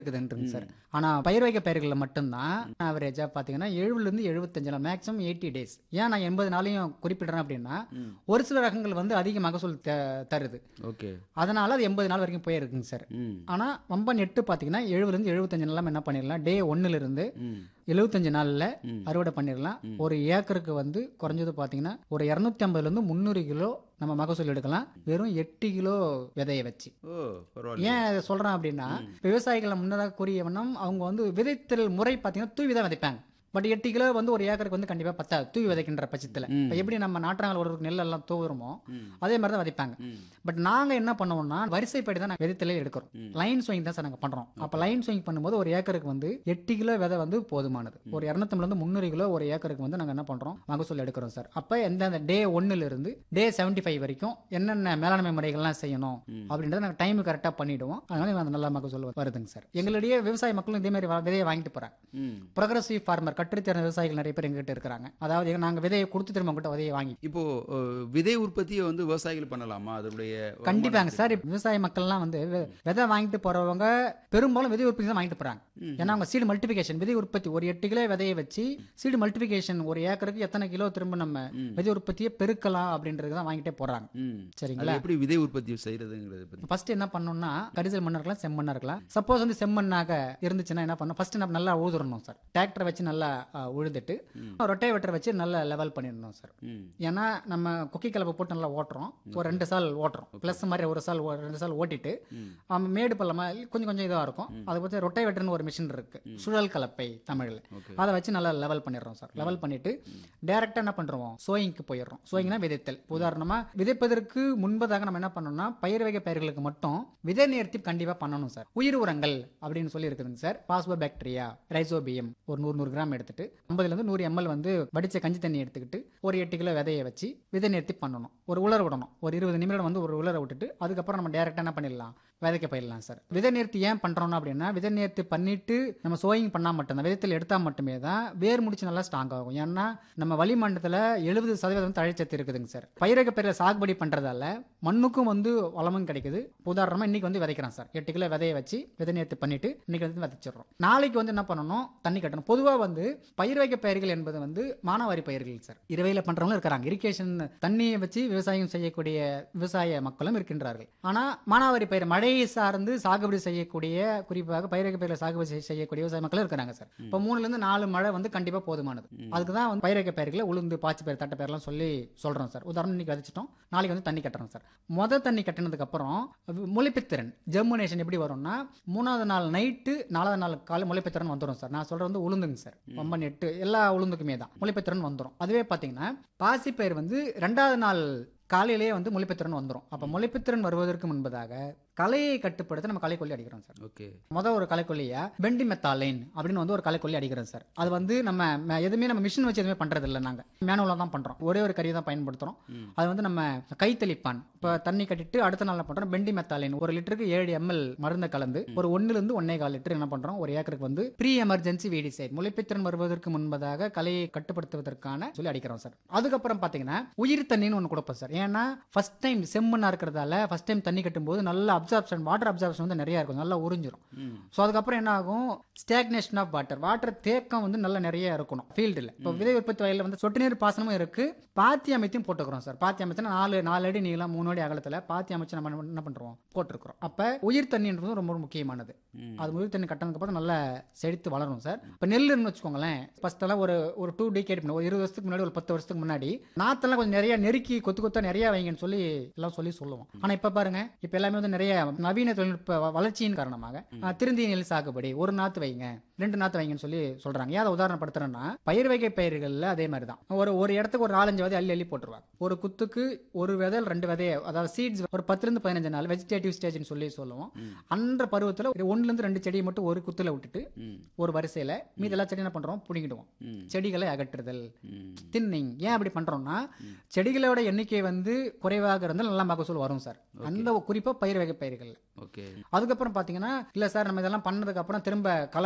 இருக்குதுன்றங்க sir ஆனா பயிர் வகை பயிர்களில் மட்டும்தான் ஆவரேஜா பாத்தீங்கன்னா எழுபதுல இருந்து எழுபத்தஞ்சு நாள் மேக்ஸிமம் எயிட்டி டேஸ் ஏன் நான் எண்பது நாளையும் குறிப்பிடுறேன் அப்படின்னா ஒரு சில ரகங்கள் வந்து அதிக மகசூல் த- தருது ஓகே அதனால அது எண்பது நாள் வரைக்கும் போயிருக்குங்க சார் ம் ஆனா வம்பன் எட்டு பாத்தீங்கன்னா எழுபதுல இருந்து எழுபத்தஞ்சு நாள் என்ன பண்ணிடலாம் டே ஒன்னுல இருந்து ம் எழுபத்தஞ்சு நாள்ல ம். அறுவடை பண்ணிடலாம் ஒரு ஏக்கருக்கு வந்து குறைஞ்சது பாத்தீங்கன்னா ஒரு இரநூத்தி ஐம்பதுல இருந்து முந்நூறு கிலோ நம்ம மகசூல் எடுக்கலாம் வெறும் எட்டு கிலோ விதையை வச்சு ஓ பரவாயில்ல ஏன் இதை சொல்றேன் அப்படின்னா விவசாயிகளை முன்னதாக கூறிய வண்ணம் அவங்க வந்து விதைத்தல் முறை பார்த்தீங்கன்னா தூவி தான் விதைப்பாங்க பட் எட்டு கிலோ வந்து ஒரு ஏக்கருக்கு வந்து கண்டிப்பா பத்தாது தூவி விதைக்கின்ற பட்சத்தில் ம். இப்போ எப்படி நம்ம நாற்றாங்கல் ஒரு நெல் எல்லாம் தூவுறோமோ ம். அதே மாதிரி தான் விதைப்பாங்க ம் பட் நாங்க என்ன பண்ணுவோம்னா வரிசைப்படி தான் நாங்கள் விதைத்தலே எடுக்கிறோம் ம். லைன் ஸ்விங் தான் சார் நாங்கள் பண்றோம் அப்போ லைன் ஸ்விங் பண்ணும்போது ஒரு ஏக்கருக்கு வந்து எட்டு கிலோ விதை வந்து போதுமானது ஒரு இரநூத்தம்பதுல இருந்து முந்நூறு கிலோ ஒரு ஏக்கருக்கு வந்து நாங்கள் என்ன பண்றோம் மகசூல் எடுக்கிறோம் சார் அப்போ எந்தெந்த டே ஒன்னுல இருந்து டே செவன்டி ஃபைவ் வரைக்கும் என்னென்ன மேலாண்மை முறைகள்லாம் செய்யணும் ம். அப்படின்றத நாங்கள் டைம் கரெக்டாக பண்ணிடுவோம் அதனால அந்த நல்ல மகசூல் வருதுங்க சார் எங்களுடைய விவசாய மக்களும் இதே மாதிரி வ- விதையை வாங்கிட்டு போறாங்க ம் ப்ரொக்ரஸிவ் ஃபார்மர் கற்றுத்தர விவசாயிகள் நிறைய பேர் எங்ககிட்ட இருக்கிறாங்க அதாவது நாங்கள் விதையை கொடுத்து திரும்ப உங்ககிட்ட விதையை வாங்கி இப்போ அஹ், விதை உற்பத்தியை வந்து விவசாயிகள் பண்ணலாமா அதனுடைய கண்டிப்பாங்க சார் இப்ப விவசாய மக்கள்லாம் வந்து வெ- விதை வாங்கிட்டு போறவங்க பெரும்பாலும் விதை உற்பத்தி தான் வாங்கிட்டு போறாங்க ம். ஏன்னா அவங்க சீடு மல்டிபிகேஷன் விதை உற்பத்தி ஒரு எட்டு கிலோ விதையை வச்சு சீடு மல்டிபிகேஷன் ஒரு ஏக்கருக்கு எத்தனை கிலோ திரும்ப நம்ம ம். விதை உற்பத்தியை பெருக்கலாம் அப்படின்றது தான் வாங்கிட்டே போறாங்க ம் சரிங்களா அது எப்படி விதை உற்பத்தி செய்யறதுங்கிறத பத்தி ஃபர்ஸ்ட் என்ன பண்ணணும்னா கரிசல் மண்ணா இருக்கலாம் செம்மண்ணா இருக்கலாம் சப்போஸ் வந்து செம்மண்ணாக இருந்துச்சுன்னா என்ன பண்ணணும் ஃபர்ஸ்ட் நம்ம நல்லா உழுதுறணும் சார் டிராக்டரை வச்சு நல்லா ஆ, உழுதுட்டு ம். ரொட்டை வெட்டரை வச்சு நல்லா லெவல் பண்ணிடணும் சார் ம் ஏன்னா நம்ம குக்கி கலப்பை போட்டு நல்லா ஓட்டுறோம் ஒரு ரெண்டு சால் ஓட்டுறோம் ப்ளஸ் மாதிரி ஒரு சால் ஓ- ரெண்டு சால் ஓட்டிட்டு ம் ஆமா, மேடு பள்ளமா கொஞ்சம் கொஞ்சம் இதாக இருக்கும் அதை பற்றி ரொட்டை வெட்டுன்னு ஒரு மிஷின் இருக்கு சுழல் கலப்பை தமிழில் ஓகே அதை வச்சு நல்லா லெவல் பண்ணிடுறோம் சார் லெவல் பண்ணிட்டு டேரெக்டாக என்ன பண்ணுறோம் சோயிங்க்கு போயிடுறோம் சோயிங்னா விதைத்தல் இப்ப உதாரணமா விதைப்பதற்கு முன்பதாக நம்ம என்ன பண்ணணும்னா பயிர் வகை பயிர்களுக்கு மட்டும் விதை நேர்த்தி கண்டிப்பாக பண்ணணும் சார் உயிர் உரங்கள் அப்படின்னு சொல்லி இருக்குதுங்க சார் பாஸ்போ பாக்டீரியா ரைசோபியம் ஒரு நூறு நூறு கிராம் எடுத்துட்டு ஐம்பதுலேருந்து நூறு எம்எல் வந்து வடிச்ச கஞ்சி தண்ணி எடுத்துக்கிட்டு ஒரு எட்டு கிலோ விதையை வச்சு விதை நேர்த்தி பண்ணணும் ஒரு உலர விடணும் ஒரு இருபது நிமிடம் வந்து ஒரு உலர விட்டுட்டு அதுக்கப்புறம் நம்ம டேரெக்டாக என்ன பண்ணிடலாம் விதைக்க போயிடலாம் சார் விதை நேர்த்தி ஏன் பண்றோம்னா அப்படின்னா விதை நேர்த்தி பண்ணிட்டு நம்ம சோயிங் பண்ணா மட்டும்தான் விதத்தில் எடுத்தா மட்டுமே தான் வேர் முடிச்சு நல்லா ஸ்ட்ராங் ஆகும் ஏன்னா நம்ம வளிமண்டலத்தில் எழுபது சதவீதம் தழைச்சத்து இருக்குதுங்க சார் பயிரக பயிரை சாகுபடி பண்றதால மண்ணுக்கும் வந்து வளமும் கிடைக்குது உதாரணமா இன்னைக்கு வந்து விதைக்கிறோம் சார் எட்டு கிலோ விதையை வச்சு விதை நேர்த்தி பண்ணிட்டு இன்னைக்கு வந்து விதைச்சிடுறோம் நாளைக்கு வந்து என்ன பண்ணணும் தண்ணி கட்டணும் பொதுவா வந்து பயிர் வகை பயிர்கள் என்பது வந்து மானாவாரி பயிர்கள் சார் இரவையில் பண்றவங்களும் இருக்கிறாங்க இரிகேஷன் தண்ணியை வச்சு விவசாயம் செய்யக்கூடிய விவசாய மக்களும் இருக்கின்றார்கள் ஆனா மானாவாரி பயிர் மழையை சார்ந்து சாகுபடி செய்யக்கூடிய குறிப்பாக பயிரக பயிரில் சாகுபடி செய்ய- செய்யக்கூடிய விவசாய மக்களும் இருக்கிறாங்க சார் இப்போ மூணுல இருந்து நாலு மழை வந்து கண்டிப்பா போதுமானது அதுக்கு தான் வந்து பயிரக பயிர்களை உளுந்து பாச்சி பயிர் தட்டை பயிரெல்லாம் சொல்லி சொல்றோம் சார் உதாரணம் இன்னைக்கு விதைச்சிட்டோம் நாளைக்கு வந்து தண்ணி கட்டுறோம் சார் முத தண்ணி கட்டினதுக்கு அப்புறம் முளைப்புத்திறன் ஜெர்மினேஷன் எப்படி வரும்னா மூணாவது நாள் நைட்டு நாலாவது நாள் காலை முளைப்புத்திறன் வந்துடும் சார் நான் சொல்றது வந்து உளுந்துங்க சார் ஒம்பன் எட்டு எல்லா உளுந்துக்குமே தான் முளைப்புத்திறன் வந்துடும் அதுவே பார்த்தீங்கன்னா பாசிப்பயிர் வந்து ரெண்டாவது நாள் காலையிலேயே வந்து முளைப்புத்திறன் வந்துடும் அப்போ முளைப்புத்திறன் வருவதற்கு முன்பதாக களையை கட்டுப்படுத்த நம்ம களைக்கொல்லி அடிக்கிறோம் சார் ஓகே மொதல் ஒரு களைக்கொல்லியா பெண்டிமெத்தாலைன் அப்படின்னு வந்து ஒரு களைக்கொல்லி அடிக்கிறோம் சார் அது வந்து நம்ம ம- எதுவுமே நம்ம மிஷின் வச்சு எதுவுமே பண்றது இல்லை நாங்கள் மேனுவலாக தான் பண்றோம் ஒரே ஒரு கருவி தான் பயன்படுத்துறோம் ம். அது வந்து நம்ம கைத்தளிப்பான் இப்போ தண்ணி கட்டிட்டு அடுத்த நாள் என்ன பண்றோம் பெண்டிமெத்தாலைன் ஒரு லிட்டருக்கு ஏழு எம்எல் மருந்தை கலந்து ஒரு ஒண்ணுல இருந்து ஒன்னே கால் லிட்டர் என்ன பண்றோம் ஒரு ஏக்கருக்கு வந்து ப்ரீ எமர்ஜென்சி வீடிசைட் முளைப்பித்திறன் வருவதற்கு முன்பதாக களையை கட்டுப்படுத்துவதற்கான சொல்லி அடிக்கிறோம் சார் அதுக்கப்புறம் பாத்தீங்கன்னா உயிர் தண்ணின்னு ஒன்று கொடுப்போம் சார் ஏன்னா ஃபர்ஸ்ட் டைம் செம்மண்ணா இருக்கிறதால ஃபர்ஸ்ட் டைம் தண்ணி கட்டும்போது நல்ல அப்சார்ப்ஷன் வாட்டர் அப்சார்ப்ஷன் வந்து நிறைய இருக்கும் நல்லா உறிஞ்சிரும் ம் ஸோ அதுக்கப்புறம் என்ன ஆகும் ஸ்டாக்னேஷன் ஆஃப் வாட்டர் வாட்டர் தேக்கம் வந்து நல்லா நிறைய இருக்கணும் ஃபீல்டில் இப்போ விதை உற்பத்தி வயலில் வந்து சொட்டு நீர் பாசனமும் இருக்கு பாத்தி அமைத்தையும் போட்டுக்கிறோம் சார் பாத்தி அமைச்சுனா நாலு நாலு அடி நீளம் மூணு அடி அகலத்தில் பாத்தி அமைச்சு நம்ம என்ன பண்ணுறோம் போட்டிருக்கிறோம் அப்போ உயிர் தண்ணின்றது ரொம்ப ரொம்ப முக்கியமானது ம். அது உயிர் தண்ணி கட்டினதுக்கு அப்புறம் நல்லா செழித்து வளரும் சார் இப்போ நெல்லுன்னு வச்சுக்கோங்களேன் ஃபர்ஸ்ட் எல்லாம் ஒரு ஒரு டூ டிகேட் ஒரு இருபது வருஷத்துக்கு முன்னாடி ஒரு பத்து வருஷத்துக்கு முன்னாடி நாத்தெல்லாம் கொஞ்சம் நிறைய நெருக்கி கொத்து கொத்தா நிறைய வைங்கன்னு சொல்லி எல்லாம் சொல்லி சொல்லுவோம் ஆனா இப்ப பாருங்க இப்ப எல்லாமே வந்து நிறைய நவீன தொழில்நுட்ப வ- வளர்ச்சியின் காரணமாக அஹ், திருந்திய நெல் சாகுபடி ஒரு நாத்து வைங்க ரெண்டு நாத்து வைங்கன்னு சொல்லி சொல்றாங்க ஏன் அதை உதாரணப்படுத்துறேன்னா பயிர் வகை பயிர்கள்ல அதே மாதிரி தான் ஒரு ஒரு இடத்துக்கு ஒரு நாலஞ்சு விதை அள்ளி அள்ளி போட்டுருவாங்க ஒரு குத்துக்கு ஒரு விதை ரெண்டு விதைய அதாவது சீட்ஸ் ஒரு பத்துல இருந்து பதினஞ்சு நாள் வெஜிடேட்டிவ் ஸ்டேஜ்னு சொல்லி சொல்லுவோம் அந்த பருவத்துல ஒரு ஒண்ணுல இருந்து ரெண்டு செடியை மட்டும் ஒரு குத்துல விட்டுட்டு ம் ஒரு வரிசையில மீதி எல்லா செடியும் என்ன பண்றோம் புடுங்கிடுவோம் ம் செடிகளை அகற்றுதல் ம் தின்னிங் ஏன் அப்படி பண்றோம்னா செடிகளோட எண்ணிக்கை வந்து குறைவாக இருந்தால் நல்ல மகசூல் வரும் சார் அந்த குறிப்பா பயிர் வகை பயிர்கள் ஓகே அதுக்கப்புறம் பாத்தீங்கன்னா இல்ல சார் நம்ம இதெல்லாம் பண்ணதுக்கு அப்புறம் திரும்ப களை வருமே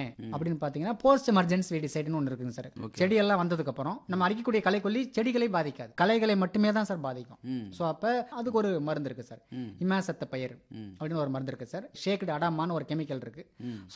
அப்படின்னு பார்த்தீங்கன்னா போஸ்ட் எமர்ஜென்சி வெடிசைடுன்னு ஒன்று இருக்குங்க சார் செடியெல்லாம் வந்ததுக்கு அப்புறம் நம்ம அடிக்கக்கூடிய களைக்கொல்லி செடிகளை பாதிக்காது களைகளை மட்டுமே தான் சார் பாதிக்கும் ம். ஸோ அப்போ அதுக்கு ஒரு மருந்து இருக்கு சார் ம். இமாசத்த பயிர் ம். அப்படின்னு ஒரு மருந்து இருக்கு சார் ஷேக்டு அடாமான்னு ஒரு கெமிக்கல் இருக்கு ம்.